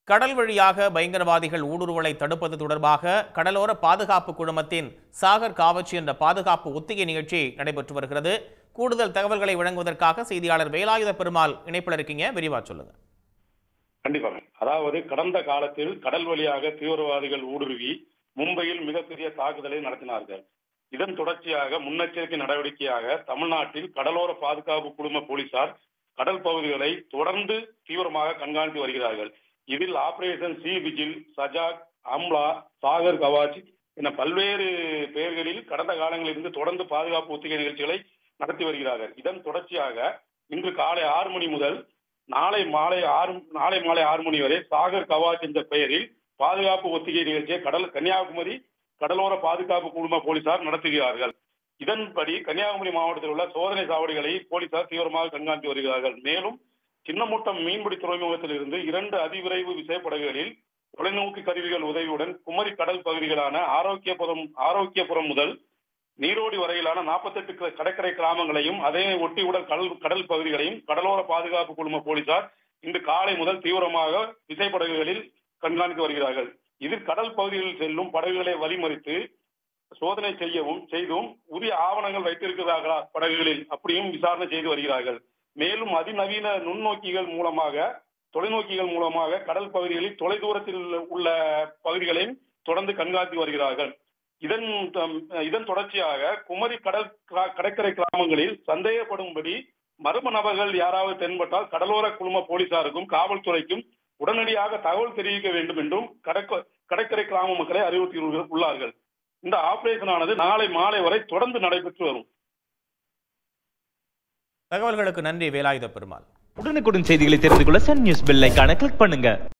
கடல் வழியாக பயங்கரவாதிகள் ஊடுருவலை தடுப்பது தொடர்பாக கடலோர பாதுகாப்பு குழுமத்தின் சாகர் காவச்சி என்ற பாதுகாப்பு ஒத்திகை நிகழ்ச்சி நடைபெற்று வருகிறது கூடுதல் தகவல்களை வழங்குவதற்காக செய்தியாளர் வேலாயுத பெருமாள் இணைப்பில் இருக்கீங்க விரிவா சொல்லுங்க கண்டிப்பாக அதாவது கடந்த காலத்தில் கடல் வழியாக தீவிரவாதிகள் ஊடுருவி மும்பையில் மிகப்பெரிய தாக்குதலை நடத்தினார்கள் இதன் தொடர்ச்சியாக முன்னெச்சரிக்கை நடவடிக்கையாக தமிழ்நாட்டில் கடலோர பாதுகாப்பு குழும போலீசார் கடல் பகுதிகளை தொடர்ந்து தீவிரமாக கண்காணித்து வருகிறார்கள் இதில் operation sea vigil Sajag Amla Sagar Kavach என பல்வேறு பெயர்களில் கடந்த காலங்களில் இருந்து தொடர்ந்து பாதுகாப்பு ஒத்திகை நிகழ்ச்சிகளை நடத்தி வருகிறார்கள் இதன் தொடர்ச்சியாக இன்று காலை ஆறு மணி முதல் நாளை மாலை ஆறு நாளை மாலை ஆறு மணி வரை சாகர் கவாச் என்ற பெயரில் பாதுகாப்பு ஒத்திகை நிகழ்ச்சியை கடல் கன்னியாகுமரி கடலோர பாதுகாப்பு குழும போலீசார் நடத்துகிறார்கள் இதன்படி கன்னியாகுமரி மாவட்டத்தில் உள்ள சோதனை சாவடிகளை போலீசார் தீவிரமாக கண்காணித்து வருகிறார்கள் மேலும் சின்னமுட்டம் மீன்பிடி துறைமுகத்தில் இருந்து இரண்டு அதிவிரைவு விசைப்படகுகளில் தொலைநோக்கு கருவிகள் உதவியுடன் குமரி கடல் பகுதிகளான ஆரோக்கியபுரம் ஆரோக்கியபுரம் முதல் நீரோடி வரையிலான நாற்பத்தெட்டு கடற்கரை கிராமங்களையும் அதே ஒட்டியுள்ள கடல் கடல் பகுதிகளையும் கடலோர பாதுகாப்பு குழும போலீசார் இன்று காலை முதல் தீவிரமாக விசைப்படகுகளில் கண்காணித்து வருகிறார்கள் இதில் கடல் பகுதிகளில் செல்லும் படகுகளை வழிமறித்து சோதனை செய்யவும் செய்தும் உரிய ஆவணங்கள் வைத்திருக்கிறார்களா படகுகளில் அப்படியும் விசாரணை செய்து வருகிறார்கள் மேலும் அதிநவீன நுண்ணோக்கிகள் மூலமாக தொலைநோக்கிகள் மூலமாக கடல் பகுதிகளில் தொலைதூரத்தில் உள்ள பகுதிகளையும் தொடர்ந்து கண்காணித்து வருகிறார்கள் இதன் இதன் தொடர்ச்சியாக குமரி கடல் கடற்கரை கிராமங்களில் சந்தேகப்படும்படி மர்ம நபர்கள் யாராவது தென்பட்டால் கடலோர குழும போலீசாருக்கும் காவல்துறைக்கும் உடனடியாக தகவல் தெரிவிக்க வேண்டும் என்றும் கடற்கரை கிராம மக்களை அறிவுறுத்தி உள்ளார்கள் இந்த ஆபரேஷன் ஆனது நாளை மாலை வரை தொடர்ந்து நடைபெற்று வரும் தகவல்களுக்கு நன்றி வேலாயுத பெருமாள் உடனுக்குடன் செய்திகளை தெரிந்து கொள்ள சன் நியூஸ் பெல் ஐகானை கிளிக் பண்ணுங்க